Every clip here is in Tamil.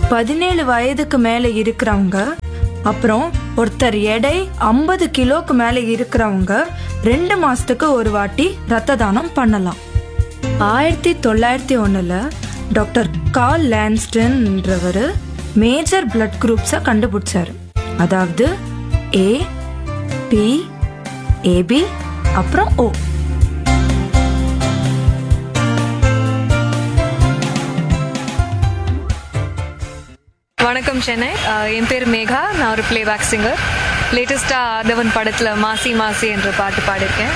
பதினேழு வயதுக்கு மேலே இருக்கிறவங்க அப்புறம் ஒருத்தர் எடை ஐம்பது கிலோக்கு மேலே இருக்கிறவங்க ரெண்டு மாசத்துக்கு ஒரு வாட்டி ரத்த தானம் பண்ணலாம் ஆயிரத்தி தொள்ளாயிரத்தி ஒன்றில் டாக்டர் கால் லான்ஸ்டன்ன்றவர் மேஜர் பிளட் குரூப்ஸை கண்டுபிடிச்சாரு அதாவது ஏ பி ஏபி அப்புறம் ஓ வணக்கம் சென்னை அஹ் என் பேர் மேகா நான் ஒரு பிளேபேக் சிங்கர் லேட்டஸ்ட்டாக ஆதவன் படத்தில் மாசி மாசி என்ற பாட்டு பாடியிருக்கேன்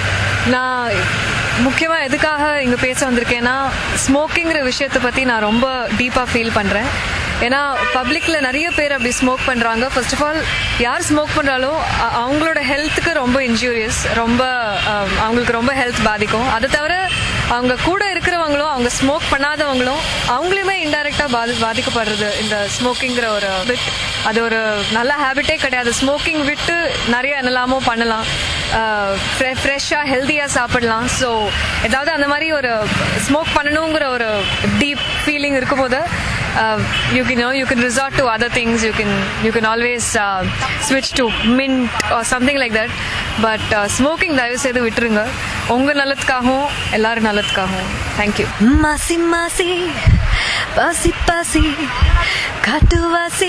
நான் முக்கியமாக எதுக்காக இங்கே பேச வந்திருக்கேன்னா ஸ்மோக்கிங்கிற விஷயத்தை பற்றி நான் ரொம்ப டீப்பாக ஃபீல் பண்ணுறேன் ஏன்னா பப்ளிக்கில் நிறைய பேர் அப்படி ஸ்மோக் பண்ணுறாங்க ஃபர்ஸ்ட் ஆஃப் ஆல் யார் ஸ்மோக் பண்ணுறாலோ அ- அவங்களோட ஹெல்த்துக்கு ரொம்ப இன்ஜூரியஸ் ரொம்ப அஹ், அவங்களுக்கு ரொம்ப ஹெல்த் பாதிக்கும் அதை தவிர அவங்க கூட இருக்கிறவங்களும் அவங்க ஸ்மோக் பண்ணாதவங்களும் அவங்களுமே இன்டைரக்டாக பாதி பாதிக்கப்படுறது இந்த ஸ்மோக்கிங்கிற ஒரு bit. அது ஒரு நல்ல ஹேபிட்டே கிடையாது ஸ்மோக்கிங் விட்டு நிறைய என்னெல்லாமோ பண்ணலாம் ஃப்ரெஷ்ஷாக ஹெல்த்தியாக சாப்பிடலாம் ஸோ ஏதாவது அந்த மாதிரி ஒரு ஸ்மோக் பண்ணணுங்கிற ஒரு டீப் ஃபீலிங் இருக்கும்போது you can you can resort to other things you can you can always ஸ்விட்ச் to mint something like that but smoking தயவு செய்து விட்டுருங்க உங்கள் நல்லதுக்காகவும் எல்லாரும் நல்லதுக்காகவும் தேங்க்யூ மாசி மாசி பாசி பாசி காட்டு வாசி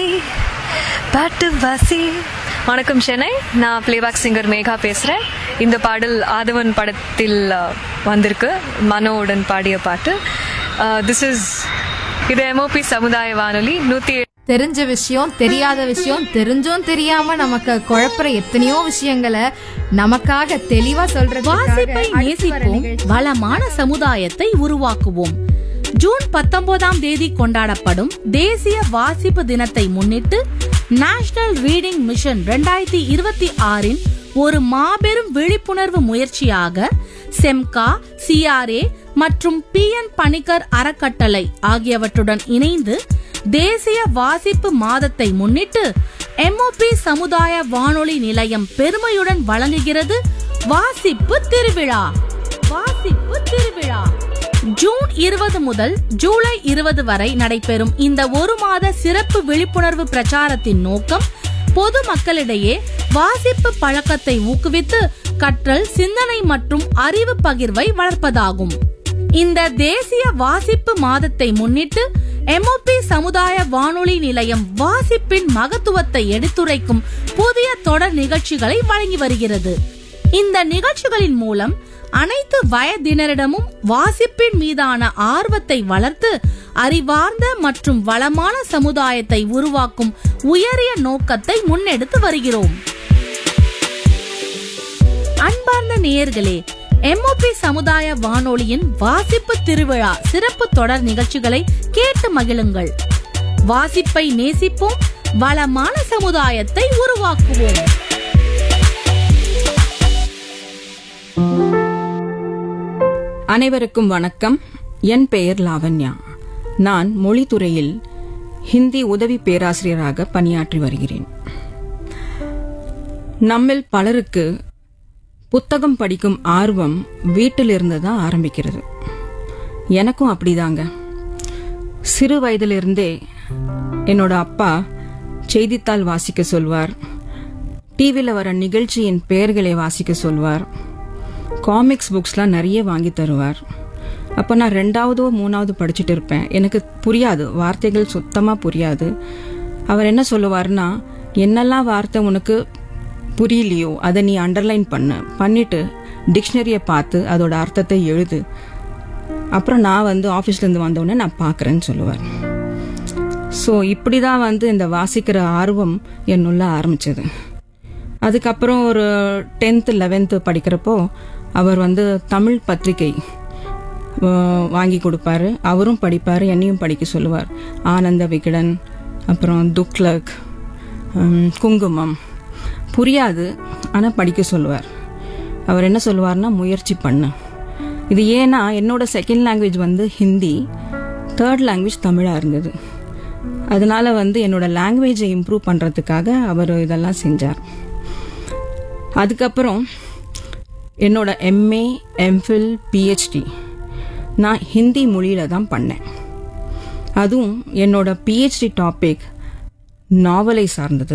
பாட்டு வாசி வணக்கம் சென்னை நான் பிளேபேக் சிங்கர் மேகா பேசுகிறேன் இந்த பாடல் ஆதவன் படத்தில் uh, வந்திருக்கு மனோவுடன் பாடிய பாட்டு திஸ் இஸ் இது எம்ஓபி சமுதாய வானொலி நூற்றி தெரிஞ்ச விஷயம் தெரியாத விஷயம் தெரிஞ்சும் தெரியாம நமக்கு குழப்புற எத்தனையோ விஷயங்களை நமக்காக தெளிவா சொல்றது வாசிப்பை நேசிப்போம் வளமான சமுதாயத்தை உருவாக்குவோம் ஜூன் பத்தொன்பதாம் தேதி கொண்டாடப்படும் தேசிய வாசிப்பு தினத்தை முன்னிட்டு நேஷனல் ரீடிங் மிஷன் 2026 இருபத்தி ஆறின் ஒரு மாபெரும் விழிப்புணர்வு முயற்சியாக செம்கா சிஆர்ஏ மற்றும் பி என் பணிக்கர் அறக்கட்டளை ஆகியவற்றுடன் இணைந்து தேசிய வாசிப்பு மாதத்தை முன்னிட்டு எம்ஓபி சமுதாய வானொலி நிலையம் பெருமையுடன் வழங்குகிறது வாசிப்பு திருவிழா வாசிப்பு திருவிழா ஜூன் இருபது முதல் ஜூலை இருபது வரை நடைபெறும் இந்த ஒரு மாத சிறப்பு விழிப்புணர்வு பிரச்சாரத்தின் நோக்கம் பொது மக்களிடையே வாசிப்பு பழக்கத்தை ஊக்குவித்து கற்றல் சிந்தனை மற்றும் அறிவு பகிர்வை வளர்ப்பதாகும் இந்த தேசிய வாசிப்பு மாதத்தை முன்னிட்டு எம்ஓபி சமுதாய வானொலி நிலையம் வாசிப்பின் மகத்துவத்தை எடுத்துரைக்கும் புதிய தொடர் நிகழ்ச்சிகளை வழங்கி வருகிறது இந்த நிகழ்ச்சிகளின் மூலம் அனைத்து வயதினரிடமும் வாசிப்பின் மீதான ஆர்வத்தை வளர்த்து அறிவார்ந்த மற்றும் வளமான சமுதாயத்தை உருவாக்கும் உயரிய நோக்கத்தை முன்னெடுத்து வருகிறோம் அன்பார்ந்த நேயர்களே எம்ஓபி சமுதாய வானொலியின் வாசிப்பு திருவிழா சிறப்பு தொடர் நிகழ்ச்சிகளை கேட்டு மகிழுங்கள் வாசிப்பை நேசிப்போம் வளமான சமுதாயத்தை உருவாக்குவோம் அனைவருக்கும் வணக்கம் என் பெயர் லாவண்யா நான் மொழித்துறையில் ஹிந்தி உதவி பேராசிரியராக பணியாற்றி வருகிறேன் நம்மில் பலருக்கு புத்தகம் படிக்கும் ஆர்வம் வீட்டிலிருந்து தான் ஆரம்பிக்கிறது எனக்கும் அப்படிதாங்க சிறு வயதிலிருந்தே என்னோட அப்பா செய்தித்தாள் வாசிக்க சொல்வார் டிவியில் வர நிகழ்ச்சியின் பெயர்களை வாசிக்க சொல்வார் காமிக்ஸ் புக்ஸ்லாம் நிறைய வாங்கி தருவார் அப்போ நான் ரெண்டாவதோ மூணாவது படிச்சுட்டு இருப்பேன் எனக்கு புரியாது வார்த்தைகள் சுத்தமாக புரியாது அவர் என்ன சொல்லுவார்னா என்னெல்லாம் வார்த்தை உனக்கு புரியலையோ அதை நீ அண்டர்லைன் பண்ணு பண்ணிட்டு டிக்ஷனரியை பார்த்து அதோட அர்த்தத்தை எழுது அப்புறம் நான் வந்து ஆஃபீஸ்லேருந்து வந்தோடனே நான் பார்க்குறேன்னு சொல்லுவார் ஸோ இப்படி தான் வந்து இந்த வாசிக்கிற ஆர்வம் என்னுள்ள ஆரம்பிச்சது அதுக்கப்புறம் ஒரு டென்த்து லெவன்த்து படிக்கிறப்போ அவர் வந்து தமிழ் பத்திரிகை அஹ், வாங்கி கொடுப்பாரு அவரும் படிப்பார் என்னையும் படிக்க சொல்லுவார் ஆனந்த விகடன் அப்புறம் துக்லக் ஹம், குங்குமம் புரியாது ஆனால் படிக்க சொல்லுவார் அவர் என்ன சொல்லுவார்னா முயற்சி பண்ணு இது ஏன்னா என்னோட செகண்ட் லாங்குவேஜ் வந்து ஹிந்தி தேர்ட் லாங்குவேஜ் தமிழாக இருந்தது அதனால வந்து என்னோட லாங்குவேஜை இம்ப்ரூவ் பண்ணுறதுக்காக அவர் இதெல்லாம் செஞ்சார் அதுக்கப்புறம் என்னோட எம்ஏ எம்ஃபில் பிஹெச்டி நான் ஹிந்தி மொழியில தான் பண்ணேன் அதுவும் என்னோட பிஹெச்டி டாபிக் நாவலை சார்ந்தது